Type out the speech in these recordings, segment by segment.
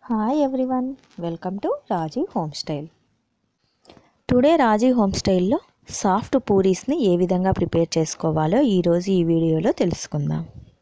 hi everyone welcome to Raji home style today Raji home స్టైల్లో soft పూరీస్ని ఏ విధంగా ప్రిపేర్ చేసుకోవాలో ఈరోజు ఈ వీడియోలో తెలుసుకుందాం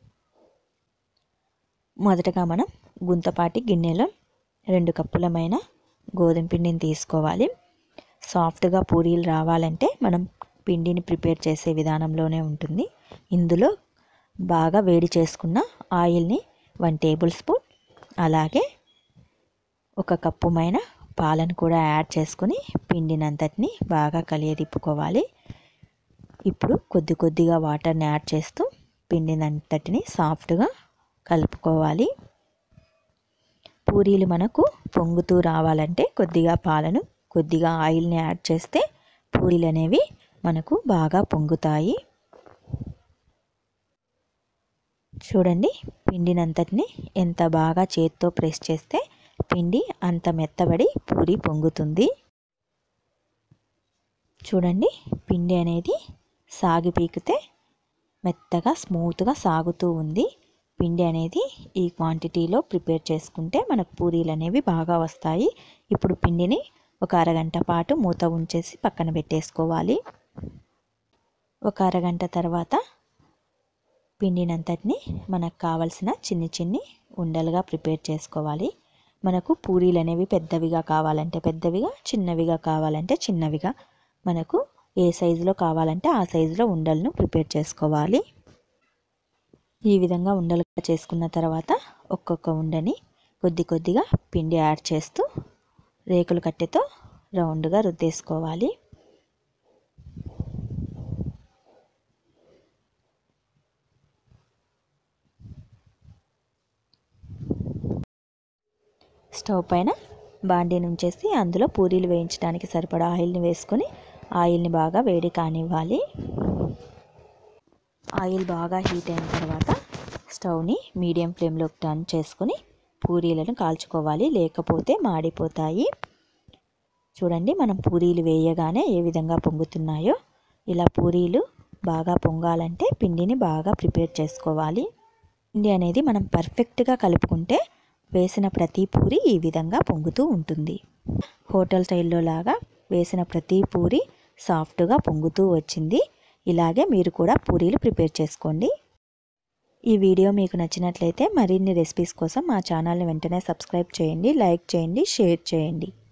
మొదటగా మనం గుంతపాటి గిన్నెలో రెండు కప్పులమైన గోధుమ పిండిని తీసుకోవాలి సాఫ్ట్గా పూరీలు రావాలంటే మనం పిండిని ప్రిపేర్ చేసే విధానంలోనే ఉంటుంది ఇందులో బాగా వేడి చేసుకున్న ఆయిల్ని వన్ టేబుల్ స్పూన్ అలాగే ఒక కప్పుమైన పాలను కూడా యాడ్ చేసుకుని పిండినంతటిని బాగా కలియదిప్పుకోవాలి ఇప్పుడు కొద్ది కొద్దిగా వాటర్ని యాడ్ చేస్తూ పిండినంతటిని సాఫ్ట్గా కలుపుకోవాలి పూరీలు మనకు పొంగుతూ రావాలంటే కొద్దిగా పాలను కొద్దిగా ఆయిల్ని యాడ్ చేస్తే పూరీలు అనేవి మనకు బాగా పొంగుతాయి చూడండి పిండినంతటిని ఎంత బాగా చేత్తో ప్రెస్ చేస్తే పిండి అంత మెత్తబడి పూరి పొంగుతుంది చూడండి పిండి అనేది సాగి పీకితే మెత్తగా స్మూత్గా సాగుతూ ఉంది పిండి అనేది ఈ క్వాంటిటీలో ప్రిపేర్ చేసుకుంటే మనకు పూరీలు అనేవి బాగా వస్తాయి ఇప్పుడు పిండిని ఒక అరగంట పాటు మూత ఉంచేసి పక్కన పెట్టేసుకోవాలి ఒక అరగంట తర్వాత పిండినంతటిని మనకు కావలసిన చిన్ని చిన్ని ఉండలుగా ప్రిపేర్ చేసుకోవాలి మనకు పూరీలు అనేవి పెద్దవిగా కావాలంటే పెద్దవిగా చిన్నవిగా కావాలంటే చిన్నవిగా మనకు ఏ సైజులో కావాలంటే ఆ సైజులో ఉండలను ప్రిపేర్ చేసుకోవాలి ఈ విధంగా ఉండలుగా చేసుకున్న తర్వాత ఒక్కొక్క ఉండని కొద్ది కొద్దిగా పిండి యాడ్ చేస్తూ రేకుల కట్టెతో రౌండ్గా రుద్దేసుకోవాలి స్టవ్ పైన బాండీని ఉంచేసి అందులో పూరీలు వేయించడానికి సరిపడా ఆయిల్ని వేసుకొని ఆయిల్ని బాగా వేడి కానివ్వాలి ఆయిల్ బాగా హీట్ అయిన తర్వాత స్టవ్ని మీడియం ఫ్లేమ్లోకి టర్న్ చేసుకొని పూరీలను కాల్చుకోవాలి లేకపోతే మాడిపోతాయి చూడండి మనం పూరీలు వేయగానే ఏ విధంగా పొంగుతున్నాయో ఇలా పూరీలు బాగా పొంగాలంటే పిండిని బాగా ప్రిపేర్ చేసుకోవాలి పిండి అనేది మనం పర్ఫెక్ట్గా కలుపుకుంటే వేసిన ప్రతి పూరి ఈ విధంగా పొంగుతూ ఉంటుంది హోటల్ స్టైల్లో లాగా వేసిన ప్రతి పూరి సాఫ్ట్గా పొంగుతూ వచ్చింది ఇలాగే మీరు కూడా పూరీలు ప్రిపేర్ చేసుకోండి ఈ వీడియో మీకు నచ్చినట్లయితే మరిన్ని రెసిపీస్ కోసం మా ఛానల్ని వెంటనే సబ్స్క్రైబ్ చేయండి లైక్ చేయండి షేర్ చేయండి